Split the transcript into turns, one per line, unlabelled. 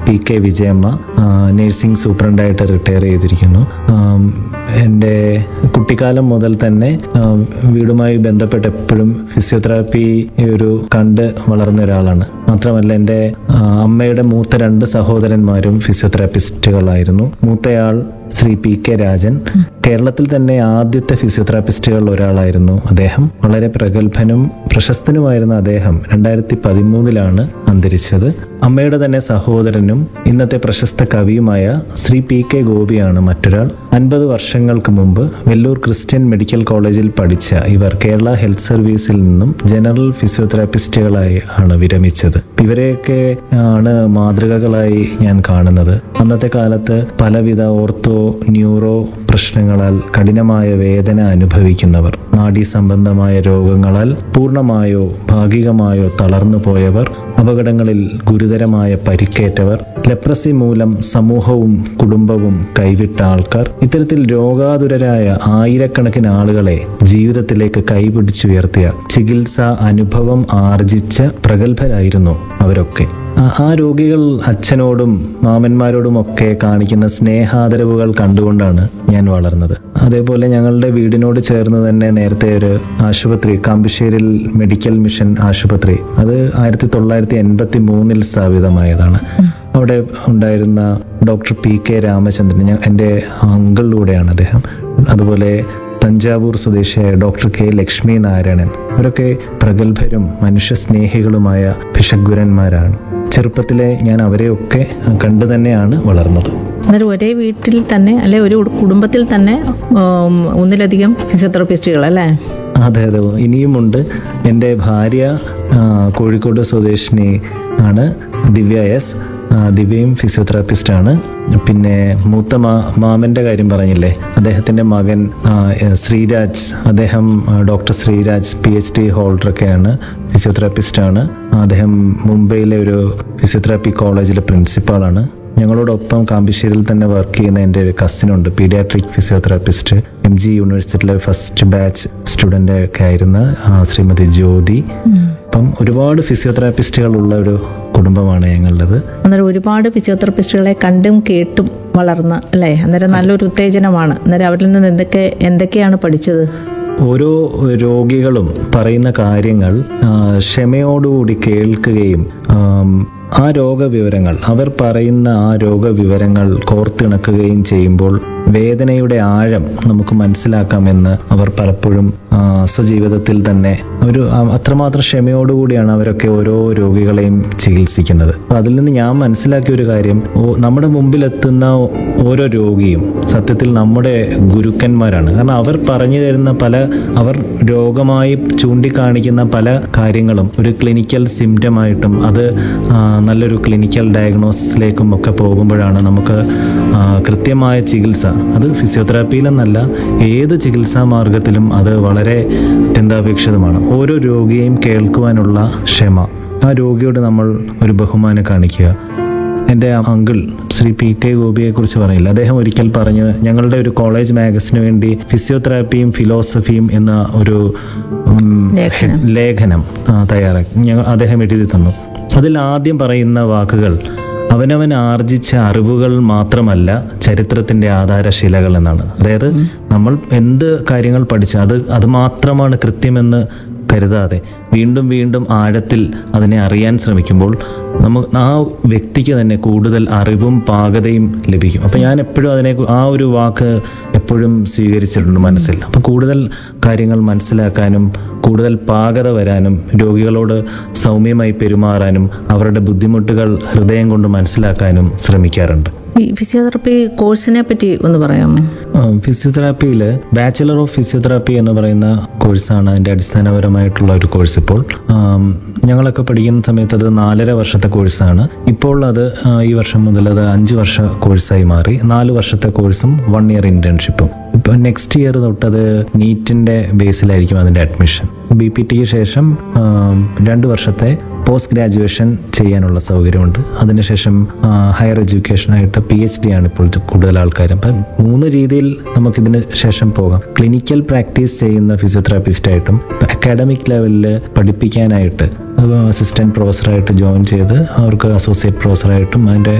P K Vijayamma ആ, nursing സൂപ്രണ്ടായിട്ട് retire ചെയ്തിരിക്കുന്നു ആം, എൻ്റെ കുട്ടിക്കാലം മുതൽ തന്നെ ആ, വീടുമായി ബന്ധപ്പെട്ട് എപ്പോഴും ഫിസിയോതെറാപ്പി ഒരു കണ്ട് വളർന്ന ഒരാളാണ് മാത്രമല്ല എൻ്റെ ആ, അമ്മയുടെ മൂത്ത രണ്ട് സഹോദരന്മാരും ഫിസിയോതെറാപ്പിസ്റ്റുകളായിരുന്നു മൂത്തയാൾ ശ്രീ പി കെ രാജൻ കേരളത്തിൽ തന്നെ ആദ്യത്തെ ഫിസിയോതെറാപ്പിസ്റ്റുകളിൽ ഒരാളായിരുന്നു അദ്ദേഹം വളരെ പ്രഗത്ഭനും പ്രശസ്തനുമായിരുന്ന അദ്ദേഹം രണ്ടായിരത്തി പതിമൂന്നിലാണ് അന്തരിച്ചത് അമ്മയുടെ തന്നെ സഹോദരനും ഇന്നത്തെ പ്രശസ്ത കവിയുമായ ശ്രീ പി കെ ഗോപിയാണ് മറ്റൊരാൾ അൻപത് വർഷങ്ങൾക്ക് മുമ്പ് വെല്ലൂർ ക്രിസ്ത്യൻ മെഡിക്കൽ കോളേജിൽ പഠിച്ച ഇവർ കേരള ഹെൽത്ത് സർവീസിൽ നിന്നും ജനറൽ ഫിസിയോതെറാപ്പിസ്റ്റുകളായി ആണ് വിരമിച്ചത് ഇവരെയൊക്കെ ആണ് മാതൃകകളായി ഞാൻ കാണുന്നത് അന്നത്തെ കാലത്ത് പലവിധ ഓർത്തോ ന്യൂറോ പ്രശ്നങ്ങളാൽ കഠിനമായ വേദന അനുഭവിക്കുന്നവർ നാഡീ സംബന്ധമായ രോഗങ്ങളാൽ പൂർണ്ണമായോ ഭാഗികമായോ തളർന്നു പോയവർ അപകടങ്ങളിൽ ഗുരുതരമായ പരിക്കേറ്റവർ ലെപ്രസി മൂലം സമൂഹവും കുടുംബവും കൈവിട്ട ആൾക്കാർ ഇത്തരത്തിൽ രോഗാതുരരായ ആയിരക്കണക്കിന് ആളുകളെ ജീവിതത്തിലേക്ക് കൈപിടിച്ചുയർത്തിയ ചികിത്സാ അനുഭവം ആർജിച്ച പ്രഗത്ഭരായിരുന്നു അവരൊക്കെ ആ- ആ രോഗികൾ അച്ഛനോടും മാമന്മാരോടും ഒക്കെ കാണിക്കുന്ന സ്നേഹാദരവുകൾ കണ്ടുകൊണ്ടാണ് ഞാൻ വളർന്നത് അതേപോലെ ഞങ്ങളുടെ വീടിനോട് ചേർന്ന് തന്നെ നേരത്തെ ഒരു ആശുപത്രി കാമ്പിശ്ശേരിൽ മെഡിക്കൽ മിഷൻ ആശുപത്രി അത് ആയിരത്തി തൊള്ളായിരത്തി എൺപത്തി മൂന്നിൽ സ്ഥാപിതമായതാണ് അവിടെ ഉണ്ടായിരുന്ന ഡോക്ടർ പി കെ രാമചന്ദ്രൻ ഞാൻ എൻ്റെ അങ്കിളിലൂടെയാണ് അദ്ദേഹം അതുപോലെ തഞ്ചാവൂർ സ്വദേശിയായ ഡോക്ടർ കെ ലക്ഷ്മി നാരായണൻ ഇവരൊക്കെ പ്രഗത്ഭരും മനുഷ്യസ്നേഹികളുമായ ഭിഷഗ്വരന്മാരാണ് ചെറുപ്പത്തിലെ ഞാൻ അവരെയൊക്കെ കണ്ടു തന്നെയാണ് വളർന്നത്
അന്നേരം ഒരേ വീട്ടിൽ തന്നെ അല്ലെ ഒരു കുടുംബത്തിൽ തന്നെ ഉം, ഒന്നിലധികം ഫിസിയോതെറാപ്പിസ്റ്റുകൾ അല്ലേ
അതെ അതെ ഇനിയുമുണ്ട് എൻ്റെ ഭാര്യ ആ, കോഴിക്കോട് സ്വദേശിനി ആണ് ദിവ്യ എസ് ആ, ദിവ്യയും ഫിസിയോതെറാപ്പിസ്റ്റാണ് പിന്നെ മൂത്ത മാ മാമൻ്റെ കാര്യം പറഞ്ഞില്ലേ അദ്ദേഹത്തിൻ്റെ മകൻ ആ, എ, ശ്രീരാജ് അദ്ദേഹം ആ, doctor Sreeraj P H D ഹോൾഡറൊക്കെയാണ് ഫിസിയോതെറാപ്പിസ്റ്റാണ് അദ്ദേഹം മുംബൈയിലെ ഒരു ഫിസിയോതെറാപ്പി കോളേജിലെ പ്രിൻസിപ്പാളാണ് ഞങ്ങളോടൊപ്പം കാമ്പിശ്ശേരിയിൽ തന്നെ വർക്ക് ചെയ്യുന്ന എൻ്റെ ഒരു കസിനുണ്ട് paediatric physiotherapist M G university first batch student ഒക്കെ ആയിരുന്ന ആ, ശ്രീമതി ജ്യോതി അപ്പം ഒരുപാട് ഫിസിയോതെറാപ്പിസ്റ്റുകൾ ഉള്ള ഒരു കുടുംബമാണ് ഞങ്ങളുടേത്
അന്നേരം ഒരുപാട് ഫിസിയോതെറാപ്പിസ്റ്റുകളെ കണ്ടും കേട്ടും വളർന്ന് അല്ലേ അന്നേരം നല്ലൊരു ഉത്തേജനമാണ് അന്നേരം അവരിൽ നിന്ന് എന്തൊക്കെ എന്തൊക്കെയാണ് പഠിച്ചത്
ഓരോ രോഗികളും പറയുന്ന കാര്യങ്ങൾ ആ, ക്ഷമയോടുകൂടി കേൾക്കുകയും ആം, ആ രോഗവിവരങ്ങൾ അവർ പറയുന്ന ആ രോഗവിവരങ്ങൾ കോർത്തിണക്കുകയും ചെയ്യുമ്പോൾ വേദനയുടെ ആഴം നമുക്ക് മനസ്സിലാക്കാമെന്ന് അവർ പലപ്പോഴും ആ, സ്വജീവിതത്തിൽ തന്നെ ഒരു ആ- അത്രമാത്രം ക്ഷമയോടുകൂടിയാണ് അവരൊക്കെ ഓരോ രോഗികളെയും ചികിത്സിക്കുന്നത് അപ്പൊ അതിൽ നിന്ന് ഞാൻ മനസ്സിലാക്കിയ ഒരു കാര്യം ഓ- നമ്മുടെ മുമ്പിലെത്തുന്ന ഓരോ രോഗിയും സത്യത്തിൽ നമ്മുടെ ഗുരുക്കന്മാരാണ് കാരണം അവർ പറഞ്ഞു തരുന്ന പല അവർ രോഗമായി ചൂണ്ടിക്കാണിക്കുന്ന പല കാര്യങ്ങളും ഒരു ക്ലിനിക്കൽ സിംറ്റമായിട്ടും അത് ആ, നല്ലൊരു ക്ലിനിക്കൽ ഡയഗ്നോസിസിലേക്കും ഒക്കെ പോകുമ്പോഴാണ് നമുക്ക് ആ, കൃത്യമായ ചികിത്സ അത് ഫിസിയോതെറാപ്പിയിലെന്നല്ല ഏത് ചികിത്സാ മാർഗത്തിലും അത് വളരെ അത്യന്താപേക്ഷിതമാണ് ഓരോ രോഗിയെയും കേൾക്കുവാനുള്ള ക്ഷമ ആ രോഗിയോട് നമ്മൾ ഒരു ബഹുമാനം കാണിക്കുക എൻ്റെ അങ്കിൾ ശ്രീ പി കെ ഗോപിയെ കുറിച്ച് പറയില്ല അദ്ദേഹം ഒരിക്കൽ പറഞ്ഞ് ഞങ്ങളുടെ ഒരു കോളേജ് മാഗസിന് വേണ്ടി ഫിസിയോതെറാപ്പിയും ഫിലോസഫിയും എന്ന ഒരു ഉം,
ലേഖനം.
ലേഖനം ആ, തയ്യാറാക്കി ഞങ്ങൾ അദ്ദേഹം എഴുതി തന്നു അതിൽ ആദ്യം പറയുന്ന വാക്കുകൾ അവനവൻ ആർജിച്ച അറിവുകൾ മാത്രമല്ല ചരിത്രത്തിന്റെ ആധാരശിലകൾ എന്നാണ് അതായത് നമ്മൾ എന്ത് കാര്യങ്ങൾ പഠിച്ച അത് അത് മാത്രമാണ് കൃത്യമെന്ന് കരുതാതെ വീണ്ടും വീണ്ടും ആഴത്തിൽ അതിനെ അറിയാൻ ശ്രമിക്കുമ്പോൾ നമുക്ക് ആ വ്യക്തിക്ക് തന്നെ കൂടുതൽ അറിവും പാകതയും ലഭിക്കും അപ്പം ഞാൻ എപ്പോഴും അതിനെ ആ ഒരു വാക്ക് എപ്പോഴും സ്വീകരിച്ചിട്ടുണ്ട് മനസ്സിൽ അപ്പം കൂടുതൽ കാര്യങ്ങൾ മനസ്സിലാക്കാനും കൂടുതൽ പാകത വരാനും രോഗികളോട് സൗമ്യമായി പെരുമാറാനും അവരുടെ ബുദ്ധിമുട്ടുകൾ ഹൃദയം കൊണ്ട് മനസ്സിലാക്കാനും ശ്രമിക്കാറുണ്ട്
ഈ ഫിസിയോതെറാപ്പി കോഴ്സിനെ പറ്റി ഒന്ന് പറയാമോ
ഫിസിയോതെറാപ്പിയിൽ ബാച്ചിലർ ഓഫ് ഫിസിയോതെറാപ്പി എന്ന് പറയുന്ന കോഴ്സാണ് അതിൻ്റെ അടിസ്ഥാനപരമായിട്ടുള്ള ഒരു കോഴ്സ് ഇപ്പോൾ ആം, ഞങ്ങളൊക്കെ പഠിക്കുന്ന സമയത്ത് അത് നാലര വർഷത്തെ കോഴ്സാണ് ഇപ്പോൾ അത് ആ, ഈ വർഷം മുതൽ അത് അഞ്ച് വർഷ കോഴ്സായി മാറി നാല് വർഷത്തെ കോഴ്സും വൺ ഇയർ ഇന്റേൺഷിപ്പും ഇപ്പം നെക്സ്റ്റ് ഇയർ തൊട്ടത് നീറ്റിൻ്റെ ബേസിലായിരിക്കും അതിൻ്റെ അഡ്മിഷൻ ബി പി ടിക്ക് ശേഷം ആം, രണ്ട് വർഷത്തെ പോസ്റ്റ് ഗ്രാജുവേഷൻ ചെയ്യാനുള്ള സൗകര്യമുണ്ട് അതിനുശേഷം ആ, ഹയർ എഡ്യൂക്കേഷനായിട്ട് പി എച്ച് ഡി ആണ് ഇപ്പോൾ കൂടുതൽ ആൾക്കാരും അപ്പം മൂന്ന് രീതിയിൽ നമുക്കിതിന് ശേഷം പോകാം ക്ലിനിക്കൽ പ്രാക്ടീസ് ചെയ്യുന്ന ഫിസിയോതെറാപ്പിസ്റ്റായിട്ടും അക്കാഡമിക് ലെവലിൽ പഠിപ്പിക്കാനായിട്ട് അസിസ്റ്റന്റ് പ്രൊഫസറായിട്ട് ജോയിൻ ചെയ്ത് അവർക്ക് അസോസിയേറ്റ് പ്രൊഫസറായിട്ടും അതിൻ്റെ